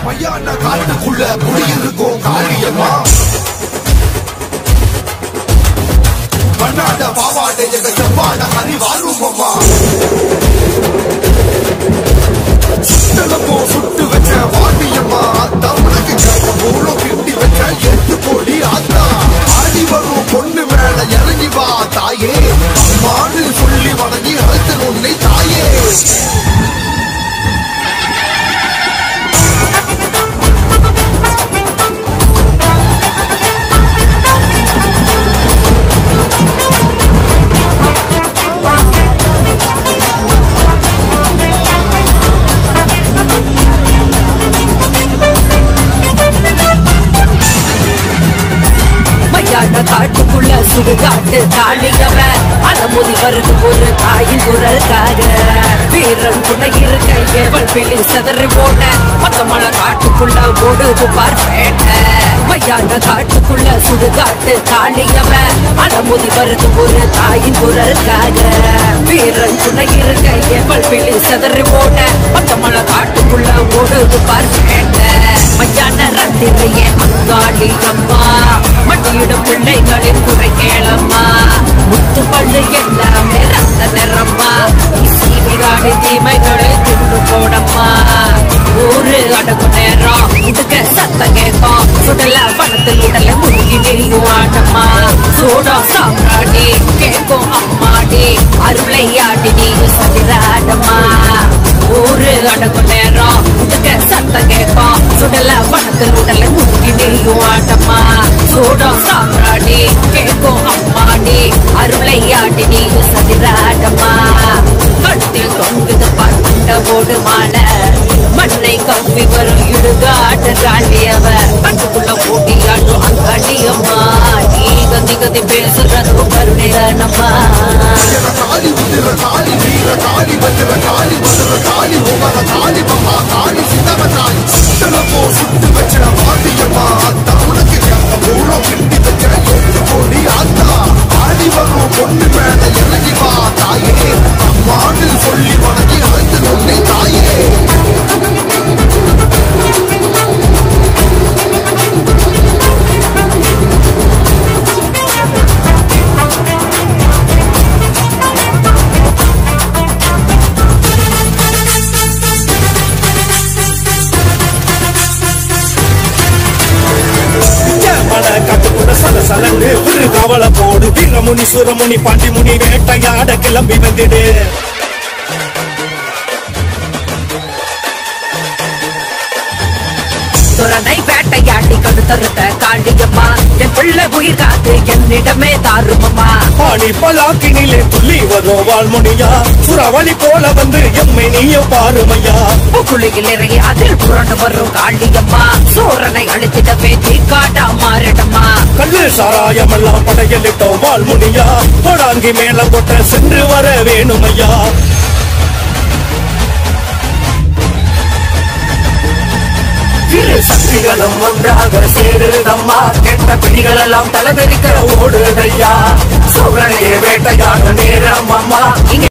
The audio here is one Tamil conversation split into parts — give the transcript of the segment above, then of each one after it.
பையான காட்டுக்குள்ள குடியிருக்கும் காளியம்மா பண்ணாத பாவாடை எங்க செவ்வாட ஹரி வாழுமம்மா சுட்டலப்போ சுட்டு வச்ச வாட்டியம்மா அத்தா உனக்கு கேட்க மூலம் கிண்டி வச்ச எட்டு கோடி ஆத்தா ஆடி வரும் பொண்ணு மேல இறங்கி வா தாயே அம்மான்னு சொல்லி வணங்கி அழுத்த உன்னை தாயே மையான காட்டுக்குள்ள சுடுகாட்டு காளியவ அலமுதி வருது ஒரு தாயின் குரலுக்காக வீரன் துணை இருக்க ஏவல் பிள்ளை செதறி போன பச்சமலை காட்டுக்குள்ள ஓடுது பார்ப்பேட்ட மையான காட்டுக்குள்ள சுடுகாட்டு காளியவ அலமுதி வருது ஒரு தாயின் குரலுக்காக வீரன் துணை இருக்க ஏவல் பிள்ளை செதறி போன பச்சமலை காட்டுக்குள்ள ஓடுது பார்ப்பேட்ட மையான ரத்திரையே அங்காளி அம்மா மட்டியிடும் பிள்ளைகளின் குறை கேளம்மா முத்து பள்ளு எல்லாமே ரத்த நிறம்மா சீவிராடி தீமைகளை தின்னு போடம்மா ஊரு அடகு நேரம் இதுக்கு சத்த கேட்கும் சுடல பணத்தில் உடல முழுகி நெறியும் ஆட்டம்மா சூடம் சாம்ராடி கேட்கும் அம்மாடி அருளை ஆடி நீ சதிராடம்மா ஊரு அடகு நேரம் இதுக்கு சத்த கேட்கும் சுடல பணத்தில் உடல முழுகி நெறியும் ஆட்டம்மா சூடம் சாம்ராடி கேட்கும் அம்மாடி அருளை ஆடி நீ சதிராடம்மா கழுத்தில் தொங்குது பண்ட ஓடு மாலை மண்ணை கவ்வி வரும் இடுகாட்டு காண்டியவ கட்டுக்குள்ள பூட்டி ஆட்டும் அங்காண்டியம்மா நீ கதி கதி பேசுறது கருணைதானம்மா காளி உதிர காளி வீர காளி வஜ்ர காளி மதுர காளி உமர காளி மகா காளி சிதற காளி சுத்தலப்போ சுட்டு வச்ச வாட்டியம்மா அத்தா உனக்கு கேட்க மூலம் கிண்டி வச்ச எட்டு கோடி ஆத்தா ஆடி வரும் பொண்ணு மேல இறங்கி வா தாயே அம்மான்னு சொல்லி வணங்கி அழைத்து உன்னை தாயே மன காட்டுக்குள்ள சல சலந்து ஒரு கவலை போடு வீரமுனி சுரமுனி பாண்டிமுனி வேட்டையாட கிளம்பி வந்திடு துறனை வேட்டையாடி கண்டு தருத்த காண்டியம்மா என் பிள்ளை உயிர் காத்து என்னிடமே தாருமம்மா ஆணி பலாக்கினிலே துள்ளி வரும் வாழ்முனியா சுறவழி போல வந்து எம்மை நீயும் பாருமையா புக்குழியில் இறங்கி அதில் புரண்டு வரும் காண்டியம்மா சோரனை அழித்திடவே தீக்காட்டா மாறிடம்மா கல்லு சாராயமெல்லாம் படையலிட்டோம் வாழ்முனியா கொடாங்கி மேல கொட்ட சென்று வர வேணுமையா இரு சக்திகளும் ஒன்றாக சேருதம்மா கெட்ட பிடிகளெல்லாம் தலைதெறிக்க ஓடுதையா சோழனையே வேட்டையாட நேரம் அம்மா இங்க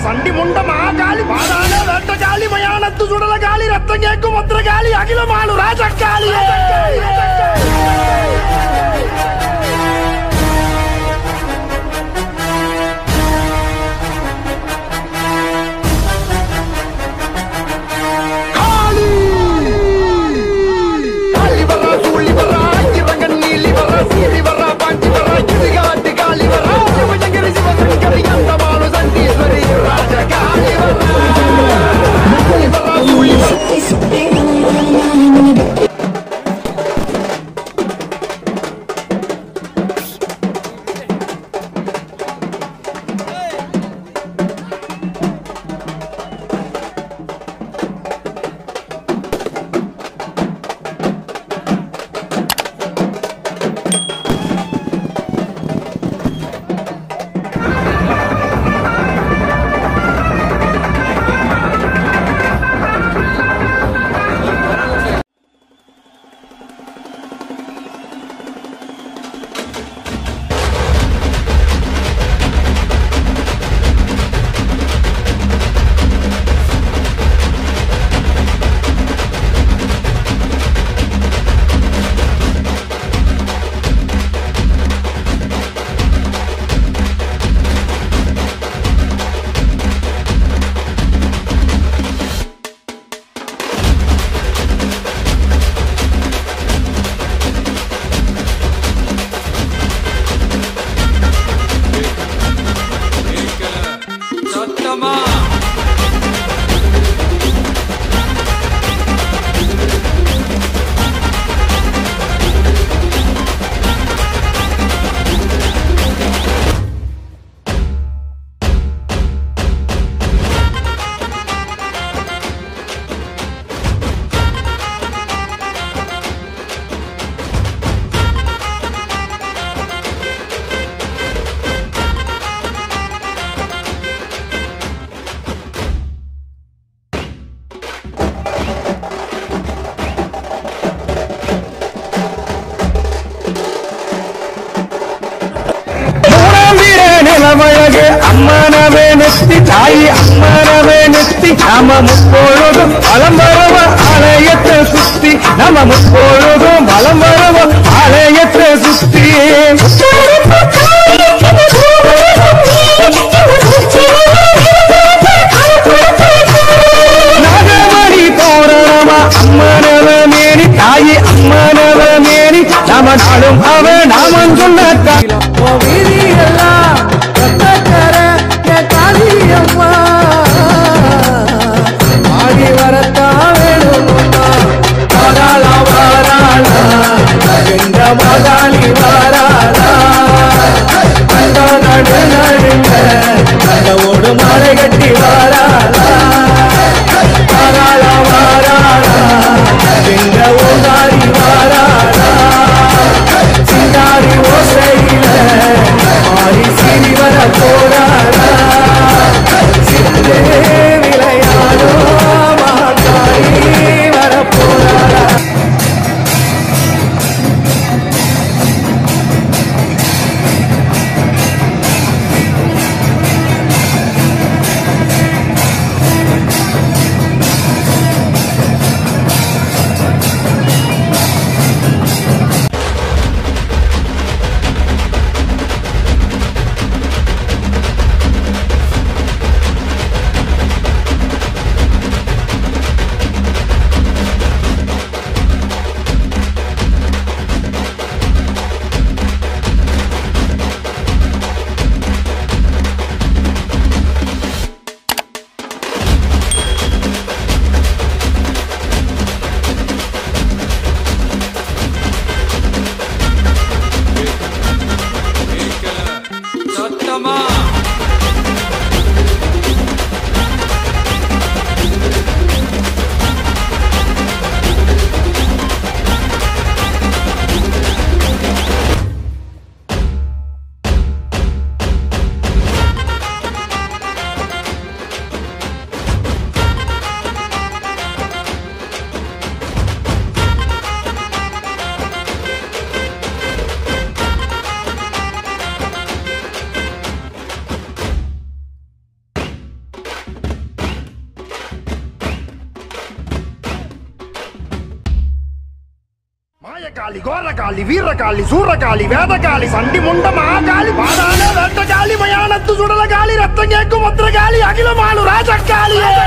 சண்டி முண்ட மகாகாளி பாதாள வேட்ட காளி மயானத்து சுடல காளி ரத்தம் கேட்கும் மந்திர காளி அகிலமானு ராஜகாளி காளி வரா சூழி வரா இறங்கன் நீலி வரா சீறி வரா பாஞ்சி வரா இடிகாட்டு காளி வரா சிவசங்கரி சிவசங்கரி அந்த மானு சண்டீஸ்வரி ராஜ காளி வரா காளி வரா சூழி வரா சத்தமா மூணாம் வீர நிலமழகு அம்மனவே நெத்தி தாயி அம்மனவே நெத்தி நாம முப்பொழுதும் வலம் வருவோம் ஆலயத்தை சுத்தி நம்ம முப்பொழுதும் வலம் வருவோம் ஆலயத்தை சுத்தி நாகமணி தோரணமா அம்மனவ மேனி தாயி அம்மனவ மேனி நாம நாடும் அவ நாமம் சொன்ன வீதியெல்லாம் ரத்தக்கர என் காளியம்மா ஆடி வரத்தான் வேணும்மா வாராளா வாராளா எங்க மகாளி வாராளா அந்த நடு நடுங்க அந்த ஒரு மலை கட்டி வாராளா வாராளா வாராளா எங்க ஓதாரி வாராளா சிங்காரி ஓசையில பத்ரகாளி கோரகாளி வீரகாளி சூரகாளி வேதகாளி சண்டி முண்ட மகாகாளி பாதாள வேட்டகாளி மயானத்து சுடலகாளி ரத்தம் கேக்கும் பத்ரகாளி அகிலமானு ராஜகாளி